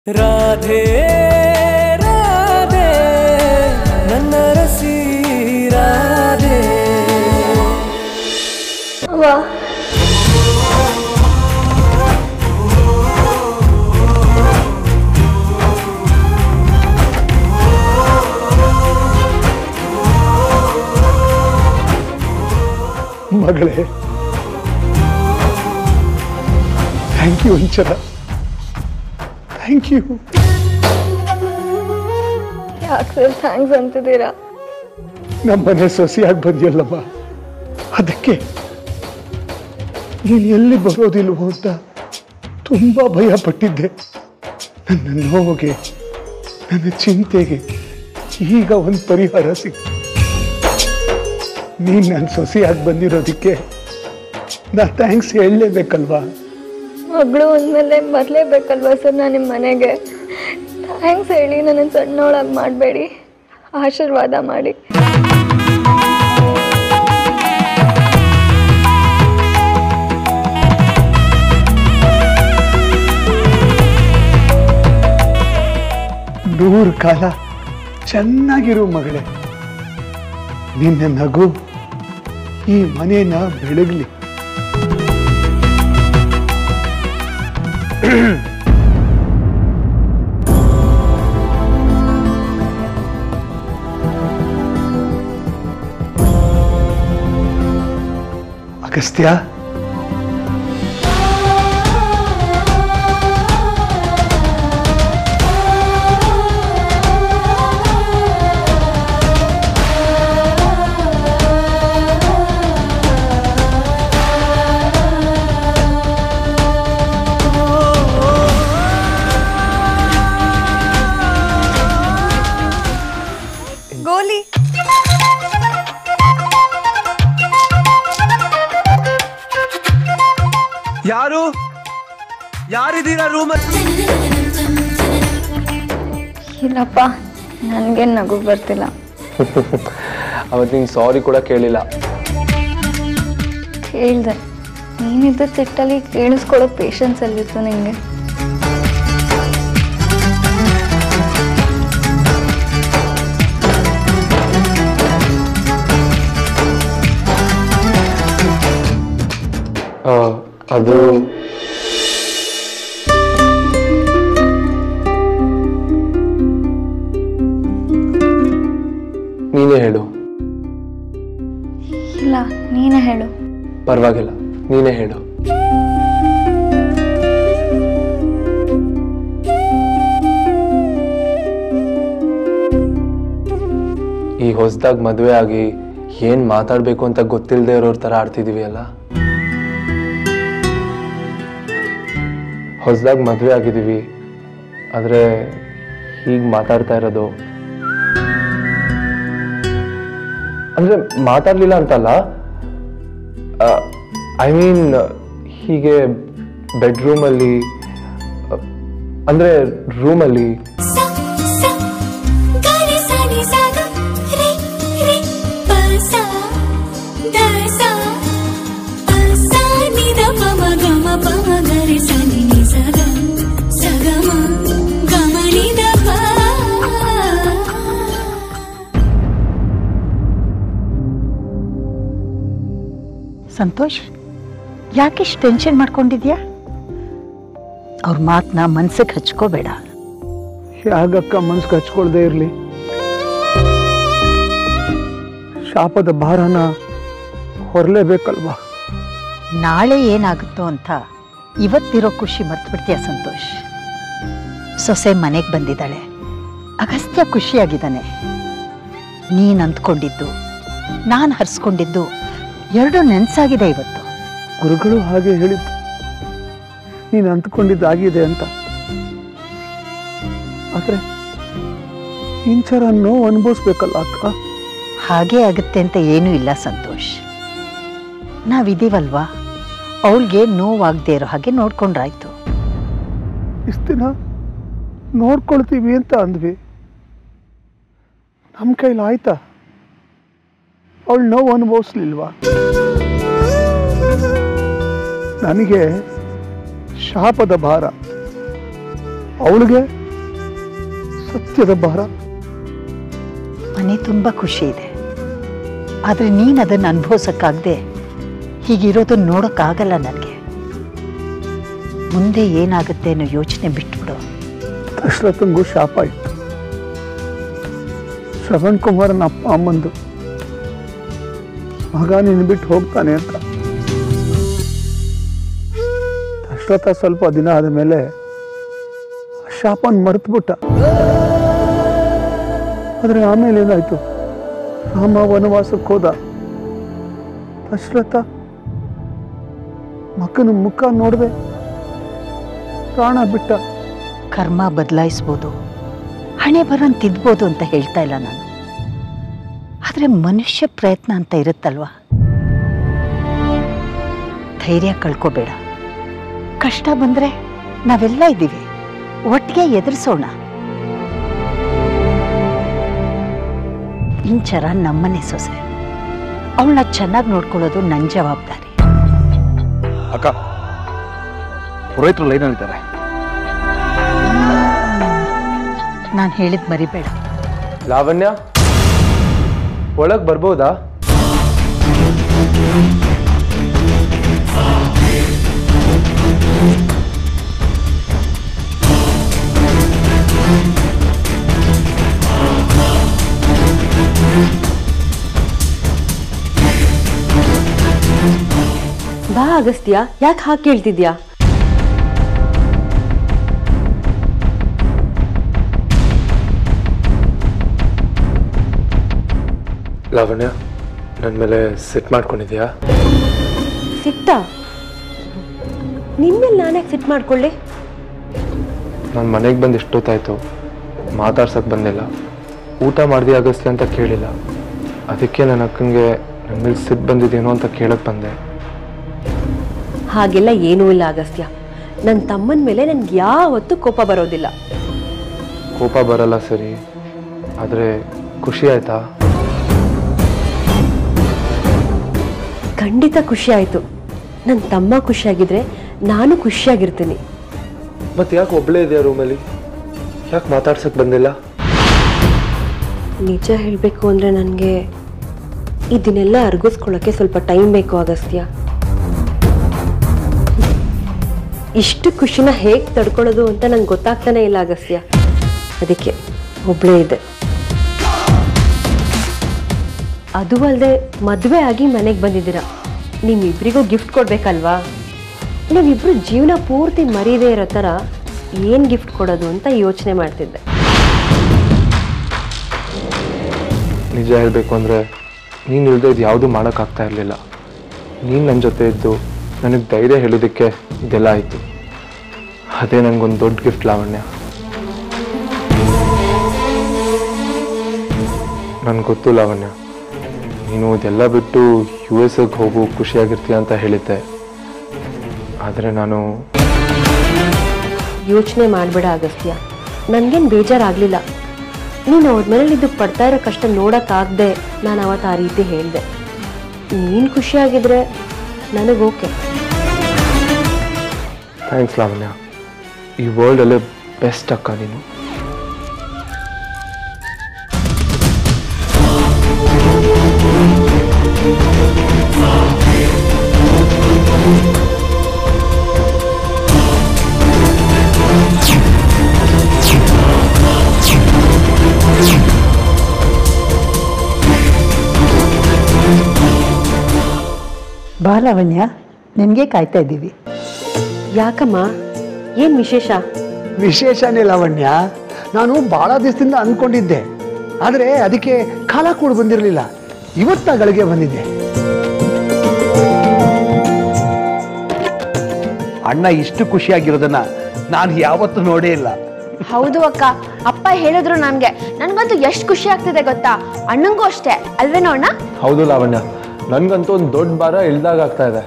ರಾಧೆ ರಾಧೆ ನನ್ನ ರಸಿ ರಾಧೆ ವಾ ಮಗಳೇ ಥ್ಯಾಂಕ್ ಯು ಅಂಚನ ಥ್ಯಾಂಕ್ ಯು ಯಾಕೆ ಸರ್ ಥ್ಯಾಂಕ್ಸ್ ಅಂತಿದ್ದೀರಾ ನಮ್ಮನೆ ಸೊಸೆಯಾಗಿ ಬಂದಿಯಲ್ಲಮ್ಮ ಅದಕ್ಕೆ ನೀನು ಎಲ್ಲಿ ಬರೋದಿಲ್ವೋ ಅಂತ ತುಂಬ ಭಯ ಪಟ್ಟಿದ್ದೆ ನನ್ನ ನೋವಿಗೆ ನನ್ನ ಚಿಂತೆಗೆ ಈಗ ಒಂದು ಪರಿಹಾರ ಸಿಕ್ತು ನೀನು ನನ್ನ ಸೊಸೆಯಾಗಿ ಬಂದಿರೋದಕ್ಕೆ ನಾ ಥ್ಯಾಂಕ್ಸ್ ಹೇಳಲೇಬೇಕಲ್ವಾ ಮಗಳು ಅಂದಮೇಲೆ ಬರಲೇಬೇಕಲ್ವಾ ಸರ್ ನಾನು ನಿಮ್ಮ ಮನೆಗೆ ಥ್ಯಾಂಕ್ಸ್ ಹೇಳಿ ನನ್ನ ಸಣ್ಣವಳಾಗಿ ಮಾಡಬೇಡಿ ಆಶೀರ್ವಾದ ಮಾಡಿ ನೂರು ಕಾಲ ಚೆನ್ನಾಗಿರು ಮಗಳೇ ನಿನ್ನ ನಗು ಈ ಮನೇನ ಬೆಳಗ್ಲಿ ಅಗಸ್ತ್ಯ ಗೋಲಿ ಯಾರು ಯಾರಿದ್ದೀರಾ ರೂಮಲ್ಲಿ ಇಲ್ಲಪ್ಪ ನನಗೆ ನಗು ಬರ್ತಿಲ್ಲ ಅವತ್ತು ನಿಂಗೆ ಸಾರಿ ಕೂಡ ಕೇಳಿಲ್ಲ ಕೇಳಿದೆ ನೀನಿದ್ದ ಸಿಟ್ಟಲ್ಲಿ ಕೇಳಿಸ್ಕೊಳ್ಳೋ ಪೇಷನ್ಸ್ ಎಲ್ಲಿತ್ತು ನಿಂಗೆ ಆ, ಅದು ನೀನೇ ಹೇಳು ಇಲ್ಲ ನೀನೇ ಹೇಳು ಪರವಾಗಿಲ್ಲ ನೀನೇ ಹೇಳು ಈ ಹೊಸದಾಗಿ ಮದುವೆ ಆಗಿ ಏನ್ ಮಾತಾಡ್ಬೇಕು ಅಂತ ಗೊತ್ತಿಲ್ಲದೆ ಇರೋರ್ ತರ ಆಡ್ತಿದೀವಿ ಅಲ್ಲ ಹೊಸದಾಗಿ ಮದುವೆ ಆಗಿದ್ದೀವಿ ಆದ್ರೆ ಹೀಗೆ ಮಾತಾಡ್ತಾ ಇರೋದು ಅಂದ್ರೆ ಮಾತಾಡ್ಲಿಲ್ಲ ಅಂತಲ್ಲ ಐ ಮೀನ್ ಹೀಗೆ ಬೆಡ್ರೂಮಲ್ಲಿ ಅಂದ್ರೆ ರೂಮಲ್ಲಿ ಸ ಸ ಗರಿ ಸ ನಿ ಸ ಗ ರಿ ರಿ ಪ ಸ ದ ಸ ಪ ಸ ನಿ ದ ಪ ಮ ಗ ಮ ಪ ಮ ಗ ರಿ ಸ ನಿ ನಿ ಸ ಗ ಸ ಗ ಮ ಗ ಮ ನಿ ದ ಪ ಸಂತೋಷ್ ಯಾಕಿಷ್ಟು ಟೆನ್ಷನ್ ಮಾಡ್ಕೊಂಡಿದ್ಯಾ ಅವ್ರ ಮಾತನ್ನ ಮನ್ಸಿಗೆ ಹಚ್ಕೋಬೇಡ ಯಾಗಕ್ಕ ಮನ್ಸಿಗೆ ಹಚ್ಕೊಳ್ದೇ ಇರಲಿ ಶಾಪದ ಭಾರನ ಹೊರಲೇಬೇಕಲ್ವಾ ನಾಳೆ ಏನಾಗುತ್ತೋ ಅಂತ ಇವತ್ತಿರೋ ಖುಷಿ ಮರ್ತ್ಬಿಡ್ತೀಯ ಸಂತೋಷ್ ಸೊಸೆ ಮನೆಗೆ ಬಂದಿದ್ದಾಳೆ ಅಗಸ್ತ್ಯ ಖುಷಿಯಾಗಿದ್ದಾನೆ ನೀನು ಅಂದ್ಕೊಂಡಿದ್ದು ನಾನು ಹರಿಸ್ಕೊಂಡಿದ್ದು ಎರಡೂ ನೆನ್ಸಾಗಿದೆ ಇವತ್ತು ಗುರುಗಳು ಹಾಗೆ ಹೇಳಿದ್ದು ನೀನು ಅಂದ್ಕೊಂಡಿದ್ದಾಗಿದೆ ಅಂತ ಆದ್ರೆ ಇಂಚರ ನೋವು ಅನುಭವಿಸ್ಬೇಕಲ್ಲ ಅಕ್ಕ ಹಾಗೆ ಆಗುತ್ತೆ ಅಂತ ಏನೂ ಇಲ್ಲ ಸಂತೋಷ್ ನಾವಿದೀವಲ್ವಾ ಅವಳಿಗೆ ನೋವಾಗದೇ ಇರೋ ಹಾಗೆ ನೋಡ್ಕೊಂಡ್ರಾಯ್ತು ಇಷ್ಟು ದಿನ ನೋಡ್ಕೊಳ್ತೀವಿ ಅಂತ ಅಂದ್ವಿ ನಮ್ಮ ಕೈಲಿ ಆಯ್ತಾ ಅವಳು ನೋವು ಅನುಭವಿಸ್ಲಿಲ್ವಾ ನನಗೆ ಶಾಪದ ಭಾರ ಅವಳಿಗೆ ಸತ್ಯದ ಭಾರ ಮನೆ ತುಂಬ ಖುಷಿ ಇದೆ ಆದರೆ ನೀನು ಅದನ್ನು ಅನುಭವಿಸೋಕ್ಕಾಗದೆ ಹೀಗಿರೋದನ್ನ ನೋಡೋಕ್ಕಾಗಲ್ಲ ನನಗೆ ಮುಂದೆ ಏನಾಗುತ್ತೆ ಅನ್ನೋ ಯೋಚನೆ ಬಿಟ್ಬಿಡು ದಶರಥಂಗೂ ಶಾಪ ಇತ್ತು ಶ್ರವಣ್ ಕುಮಾರನ ಅಪ್ಪ ಅಮ್ಮಂದು ಮಗ ನಿನ್ನ ಬಿಟ್ಟು ಹೋಗ್ತಾನೆ ಅಂತ ದಶರಥ ಸ್ವಲ್ಪ ದಿನ ಆದ ಮೇಲೆ ಆ ಶಾಪನ ಮರೆತುಬಿಟ್ಟ ಆದ್ರೆ ಆಮೇಲೆ ಏನಾಯ್ತು ರಾಮ ವನವಾಸಕ್ಕೆ ಹೋದ ದಶರಥ ಮಕ್ಕನ ಮುಖ ನೋಡ್ದೆ ಪ್ರಾಣ ಬಿಟ್ಟ ಕರ್ಮ ಬದಲಾಯಿಸ್ಬೋದು ಹಣೆ ಬರೋನ್ ತಿದ್ಬೋದು ಅಂತ ಹೇಳ್ತಾ ಇಲ್ಲ ನಾನು ಆದರೆ ಮನುಷ್ಯ ಪ್ರಯತ್ನ ಅಂತ ಇರುತ್ತಲ್ವಾ ಧೈರ್ಯ ಕಳ್ಕೋಬೇಡ ಕಷ್ಟ ಬಂದ್ರೆ ನಾವೆಲ್ಲ ಇದ್ದೀವಿ ಒಟ್ಟಿಗೆ ಎದುರಿಸೋಣ ಇಂಚರ ನಮ್ಮನೆ ಸೊಸೆ ಅವಳನ್ನ ಚೆನ್ನಾಗಿ ನೋಡ್ಕೊಳ್ಳೋದು ನನ್ನ ಜವಾಬ್ದಾರಿ ಅಕ್ಕ ಪುರೋಹಿತರು ಲೈನಲ್ಲಿದ್ದಾರೆ ನಾನು ಹೇಳಿದ್ ಮರಿಬೇಡ ಲಾವಣ್ಯ ಒಳಗೆ ಬರ್ಬೋದಾ ಬಾ ಅಗಸ್ತ್ಯ ಯಾಕೆ ಹಾಗೆ ಕೇಳ್ತಿದ್ಯಾ ಲಾವಣ್ಯ ನನ್ನ ಮೇಲೆ ಸೆಟ್ ಮಾಡ್ಕೊಂಡಿದ್ಯಾ ಸಿಟ್ಟ ನಿನ್ಮೇಲೆ ನಾನ್ಯಾಕೆ ಸಿಟ್ ಮಾಡ್ಕೊಳ್ಳಿ ನಾನು ಮನೆಗೆ ಬಂದು ಎಷ್ಟೊತ್ತಾಯ್ತು ಮಾತಾಡ್ಸಕ್ಕೆ ಬಂದಿಲ್ಲ ಊಟ ಮಾಡಿದೆ ಅಗಸ್ತ್ಯ ಅಂತ ಕೇಳಿಲ್ಲ ಅದಕ್ಕೆ ನನ್ನ ಅಕ್ಕನಿಗೆ ನನ್ನ ಮೇಲೆ ಸಿಟ್ಟು ಬಂದಿದ್ದೇನೋ ಅಂತ ಕೇಳಕ್ಕೆ ಬಂದೆ ಹಾಗೆಲ್ಲ ಏನೂ ಇಲ್ಲ ಅಗಸ್ತ್ಯ ನನ್ನ ತಮ್ಮನ ಮೇಲೆ ನನ್ಗೆ ಯಾವತ್ತೂ ಕೋಪ ಬರೋದಿಲ್ಲ ಕೋಪ ಬರಲ್ಲ ಸರಿ ಆದರೆ ಖುಷಿ ಆಯ್ತಾ ಖಂಡಿತ ಖುಷಿ ಆಯಿತು ನನ್ನ ತಮ್ಮ ಖುಷಿಯಾಗಿದ್ರೆ ನಾನು ಖುಷಿಯಾಗಿರ್ತೀನಿ ಮತ್ತೆ ಯಾಕೆ ಒಬ್ಬಳೇ ಇದೆಯಾ ರೂಮಲ್ಲಿ ಯಾಕೆ ಮಾತಾಡ್ಸಕ್ಕೆ ಬಂದಿಲ್ಲ ನಿಜ ಹೇಳಬೇಕು ಅಂದರೆ ನನಗೆ ಇದನ್ನೆಲ್ಲ ಅರ್ಗಿಸ್ಕೊಳ್ಳೋಕ್ಕೆ ಸ್ವಲ್ಪ ಟೈಮ್ ಬೇಕು ಅಗಸ್ತ್ಯ ಇಷ್ಟು ಖುಷಿನ ಹೇಗೆ ತಡ್ಕೊಳ್ಳೋದು ಅಂತ ನಂಗೆ ಗೊತ್ತಾಗ್ತಾನೆ ಇಲ್ಲ ಅಗಸ್ತ್ಯ ಅದಕ್ಕೆ ಒಬ್ಬಳೇ ಇದೆ ಅದು ಅಲ್ಲದೆ ಮದುವೆ ಆಗಿ ಮನೆಗೆ ಬಂದಿದ್ದೀರಾ ನಿಮ್ಮಿಬ್ಬರಿಗೂ ಗಿಫ್ಟ್ ಕೊಡ್ಬೇಕಲ್ವಾ ನೀವಿಬ್ರು ಜೀವನ ಪೂರ್ತಿ ಮರೀದೇ ಇರೋ ಥರ ಏನು ಗಿಫ್ಟ್ ಕೊಡೋದು ಅಂತ ಯೋಚನೆ ಮಾಡ್ತಿದ್ದೆ ನಿಜ ಹೇಳಬೇಕು ಅಂದರೆ ನೀನು ಇಲ್ಲದೆ ಇದು ಯಾವುದೂ ಮಾಡೋಕ್ಕಾಗ್ತಾ ಇರಲಿಲ್ಲ ನೀನು ನನ್ನ ಜೊತೆ ಇದ್ದು ನನಗೆ ಧೈರ್ಯ ಹೇಳೋದಕ್ಕೆ ಇದೆಲ್ಲ ಆಯಿತು ಅದೇ ನನಗೊಂದು ದೊಡ್ಡ ಗಿಫ್ಟ್ ಲಾವಣ್ಯ ನನಗೆ ಗೊತ್ತು ಲಾವಣ್ಯ ನೀನು ಇದೆಲ್ಲ ಬಿಟ್ಟು ಯು ಎಸ್ ಎಗೆ ಹೋಗು ಖುಷಿಯಾಗಿರ್ತೀಯ ಅಂತ ಹೇಳಿದ್ದೆ ಆದರೆ ನಾನು ಯೋಚನೆ ಮಾಡಬೇಡ ಅಗಸ್ತ್ಯ ನನಗೇನು ಬೇಜಾರಾಗಲಿಲ್ಲ ನೀನು ಅವ್ರ ಮನೇಲಿ ಇದು ಪಡ್ತಾ ಇರೋ ಕಷ್ಟ ನೋಡೋಕ್ಕಾಗದೆ ನಾನು ಅವತ್ತು ಆ ರೀತಿ ಹೇಳಿದೆ ನೀನು ಖುಷಿಯಾಗಿದ್ರೆ ನನಗೆ ಓಕೆ ಥ್ಯಾಂಕ್ಸ್ ಲಾವಣ್ಯ ಈ ವರ್ಲ್ಡಲ್ಲೇ ಬೆಸ್ಟ್ ಅಕ್ಕ ನೀನು ಬಾ ಲಾವಣ್ಯ ನಿನಗೆ ಕಾಯ್ತಾ ಇದ್ದೀವಿ ಯಾಕಮ್ಮ ಏನು ವಿಶೇಷ ವಿಶೇಷನೇ ಲಾವಣ್ಯ ನಾನು ಬಹಳ ದಿವಸದಿಂದ ಅನ್ಕೊಂಡಿದ್ದೆ ಆದರೆ ಅದಕ್ಕೆ ಕಾಲ ಕೂಡ ಬಂದಿರಲಿಲ್ಲ ಇವತ್ತ ಗಳಿಗೆ ಬಂದಿದ್ದೆ ಅಣ್ಣ ಇಷ್ಟು ಖುಷಿಯಾಗಿರೋದನ್ನ ನಾನು ಯಾವತ್ತೂ ನೋಡೇ ಇಲ್ಲ ಹೌದು ಅಕ್ಕ ಅಪ್ಪ ಹೇಳಿದ್ರು ನನ್ಗೆ ನನ್ಗಂತೂ ಎಷ್ಟು ಖುಷಿ ಆಗ್ತಿದೆ ಗೊತ್ತಾ ಅಣ್ಣಂಗೂ ಅಷ್ಟೇ ಅಲ್ವೇನೋ ಅಣ್ಣ ಹೌದು ಲಾವಣ್ಯ ನನಗಂತೂ ಒಂದು ದೊಡ್ಡ ಭಾರ ಇಳ್ದಾಗ ಆಗ್ತಾ ಇದೆ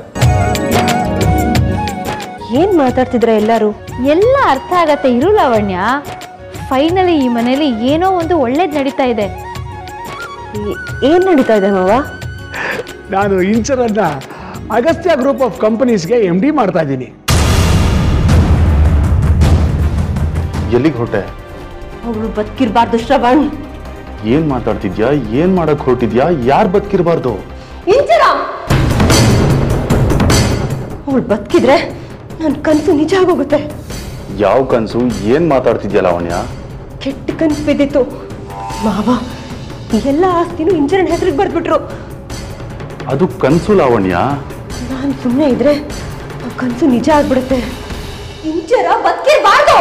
ಏನು ಮಾತಾಡ್ತಿದ್ರ ಎಲ್ಲರೂ ಎಲ್ಲ ಅರ್ಥ ಆಗತ್ತೆ ಇರು ಲಾವಣ್ಯ ಫೈನಲಿ ಈ ಮನೇಲಿ ಏನೋ ಒಂದು ಒಳ್ಳೇದ್ ನಡೀತಾ ಇದೆ ಏನು ನಡೀತಾ ಇದೆ ಮಾವ ನಾನು ಇಂಚರನ್ನ ಅಗಸ್ತ್ಯ ಗ್ರೂಪ್ ಆಫ್ ಕಂಪನೀಸ್ಗೆ ಎಮ್ ಡಿ ಮಾಡ್ತಾ ಇದ್ದೀನಿ ಎಲ್ಲಿಗೆ ಹೊರಟೆ ಅವಳು ಬದುಕಿರ್ಬಾರ್ದು ಶ್ರವಣ್ ಏನ್ ಮಾತಾಡ್ತಿದ್ಯಾ ಏನ್ ಮಾಡಕ್ ಹೊರಟಿದ್ಯಾ ಯಾರು ಬದುಕಿರ್ಬಾರ್ದು ಇಂಚರ ಅವಳು ಬದುಕಿದ್ರೆ ನನ್ನ ಕನಸು ನಿಜ ಆಗೋಗುತ್ತೆ ಯಾವ ಕನ್ಸು ಏನ್ ಮಾತಾಡ್ತಿದ್ಯಾ ಲಾವಣ್ಯ ಕೆಟ್ಟ ಕನಸು ಬಿದ್ದಿತ್ತು ಮಾವ ಎಲ್ಲ ಆಸ್ತಿನೂ ಇಂಚರನ್ ಹೆಸರಿಗೆ ಬರ್ದ್ಬಿಟ್ರು ಅದು ಕನ್ಸು ಲಾವಣ್ಯ ನಾನು ಸುಮ್ಮನೆ ಇದ್ರೆ ಆ ಕನಸು ನಿಜ ಆಗ್ಬಿಡುತ್ತೆ ಇಂಚರ ಬದುಕಿರ್ಬಾರ್ದು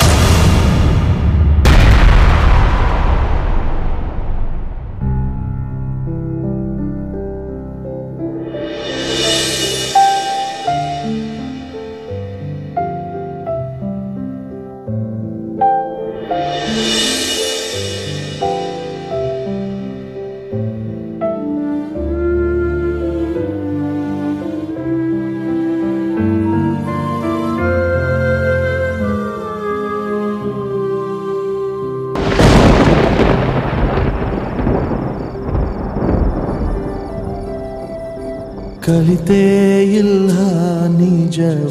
ಕಲಿತೇ ಇಲ್ಲ ನಿಜವಾಗಿನ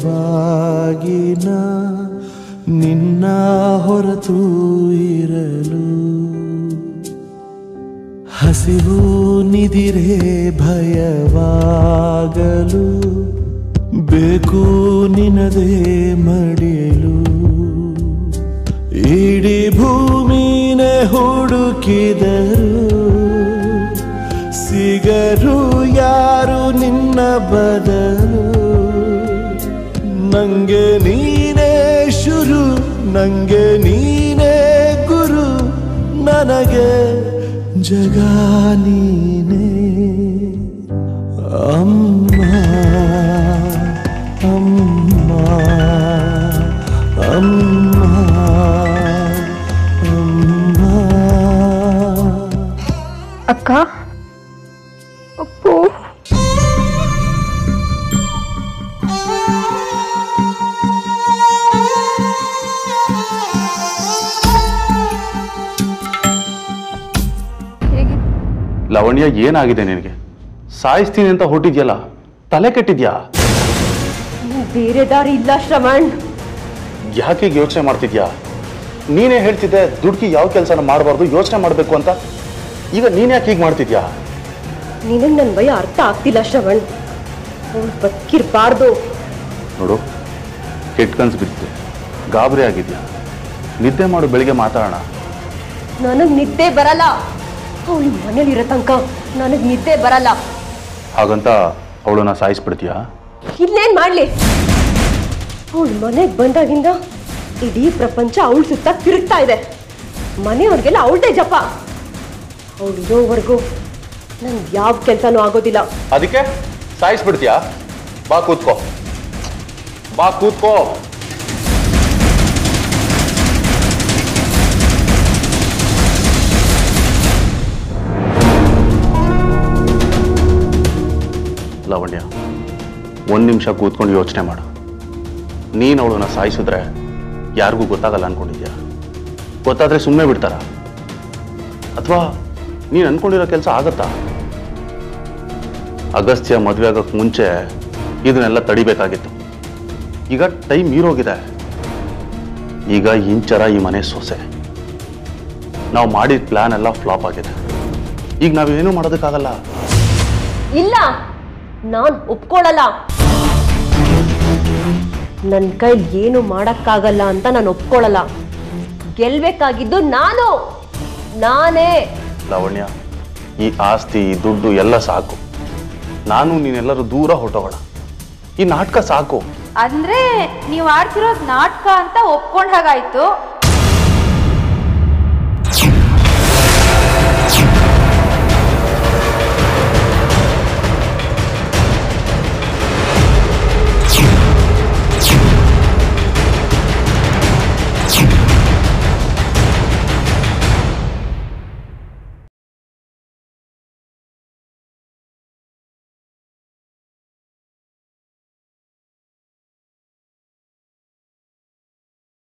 ನಿನ್ನ ಹೊರತು ಇರಲು ಹಸಿವು ನಿದಿರೆ ಭಯವಾಗಲು ಬೇಕು ನಿನದೇ ಮಡಿಯಲು ಇಡೀ ಭೂಮಿನೇ ಹುಡುಕಿದರು ಸಿಗರು ಯಾರು ನಿನ್ನ ಬದಲು ನಂಗೆ ನೀನೇ ಶುರು ನಂಗೆ ನೀನೇ ಗುರು ನನಗೆ ಜಗ ನೀನೇ ಅಮ್ಮ ಅಮ್ಮ ಅಮ್ಮ ಅಮ್ಮ ಅಕ್ಕ ಅಪ್ಪು ಲಾವಣ್ಯ ಏನಾಗಿದೆ ನಿನಗೆ ಸಾಯಿಸ್ತೀನಿ ಅಂತ ಹೊರಟಿದ್ಯಲ್ಲ ತಲೆ ಕೆಟ್ಟಿದ್ಯಾ ಬೇರೆ ದಾರಿ ಇಲ್ಲ ಶ್ರವಣ್ ಯಾಕೆ ಹೀಗ್ ಯೋಚನೆ ಮಾಡ್ತಿದ್ಯಾ ನೀನೇ ಹೇಳ್ತಿದ್ದೆ ದುಡ್ಕಿ ಯಾವ ಕೆಲಸನ ಮಾಡಬಾರ್ದು ಯೋಚನೆ ಮಾಡಬೇಕು ಅಂತ ಈಗ ನೀನ್ ಯಾಕೆ ಹೀಗೆ ಮಾಡ್ತಿದ್ಯಾ ನಿನಗೆ ನನ್ನ ಭಯ ಅರ್ಥ ಆಗ್ತಿಲ್ಲ ಶ್ರವಣ್ ಅವಳು ಬದುಕಿರ್ಬಾರ್ದು ನೋಡು ಕೆಟ್ಟ ಕನ್ಸು ಬಿದ್ದಿದೆ ಗಾಬರಿ ಆಗಿದ್ಯಾ ನಿದ್ದೆ ಮಾಡು ಬೆಳಿಗ್ಗೆ ಮಾತಾಡೋಣ ನನಗ್ ನಿದ್ದೆ ಬರಲ್ಲ ಅವಳು ಮನೇಲಿರೋ ತನಕ ನನಗ್ ನಿದ್ದೆ ಬರಲ್ಲ ಹಾಗಂತ ಅವಳನ್ನ ಸಾಯಿಸ್ಬಿಡ್ತೀಯಾ ಇಲ್ಲೇನ್ ಮಾಡ್ಲಿ ಅವಳು ಮನೆಗೆ ಬಂದಾಗಿಂದ ಇಡೀ ಪ್ರಪಂಚ ಅವಳ ಸುತ್ತ ತಿರುಗ್ತಾ ಇದೆ ಮನೆಯವ್ರಿಗೆಲ್ಲ ಅವಳದೇ ಜಪ ಅವಳು ಇರೋವರೆಗೂ ನನ್ಗೆ ಯಾವ ಕೆಲಸನೂ ಆಗೋದಿಲ್ಲ ಅದಕ್ಕೆ ಸಾಯಿಸ್ಬಿಡ್ತೀಯಾ ಬಾ ಕೂತ್ಕೋ ಬಾ ಕೂತ್ಕೋ ಲಾವಣ್ಯ ಒಂದು ನಿಮಿಷ ಕೂತ್ಕೊಂಡು ಯೋಚನೆ ಮಾಡು ನೀನು ಅವಳನ್ನ ಸಾಯಿಸಿದ್ರೆ ಯಾರಿಗೂ ಗೊತ್ತಾಗಲ್ಲ ಅನ್ಕೊಂಡಿದ್ಯಾ ಗೊತ್ತಾದ್ರೆ ಸುಮ್ಮನೆ ಬಿಡ್ತಾರ ಅಥವಾ ನೀನು ಅನ್ಕೊಂಡಿರೋ ಕೆಲಸ ಆಗತ್ತಾ ಅಗಸ್ತ್ಯ ಮದುವೆ ಆಗೋಕ್ಕೆ ಮುಂಚೆ ಇದನ್ನೆಲ್ಲ ತಡಿಬೇಕಾಗಿತ್ತು ಈಗ ಟೈಮ್ ಮೀರೋಗಿದೆ ಈಗ ಇಂಚರ ಈ ಮನೆ ಸೊಸೆ ನಾವು ಮಾಡಿದ ಪ್ಲಾನ್ ಎಲ್ಲ ಫ್ಲಾಪ್ ಆಗಿದೆ ಈಗ ನಾವೇನು ಮಾಡೋದಕ್ಕಾಗಲ್ಲ ಇಲ್ಲ ನಾನ್ ಒಪ್ಕೊಳ್ಳಲ್ಲ ನನ್ನ ಕೈಲಿ ಏನು ಮಾಡಕ್ಕಾಗಲ್ಲ ಅಂತ ನಾನು ಒಪ್ಕೊಳ್ಳಲ್ಲ ಗೆಲ್ಬೇಕಾಗಿದ್ದು ನಾನು ನಾನೇ ಲಾವಣ್ಯ ಈ ಆಸ್ತಿ ಈ ದುಡ್ಡು ಎಲ್ಲ ಸಾಕು ನಾನು ನೀನೆಲ್ಲರೂ ದೂರ ಹೊರಟೋಗೋಣ ಈ ನಾಟಕ ಸಾಕು ಅಂದ್ರೆ ನೀವು ಆಡ್ತಿರೋದು ನಾಟಕ ಅಂತ ಒಪ್ಕೊಂಡ್ ಹಾಗಾಯ್ತು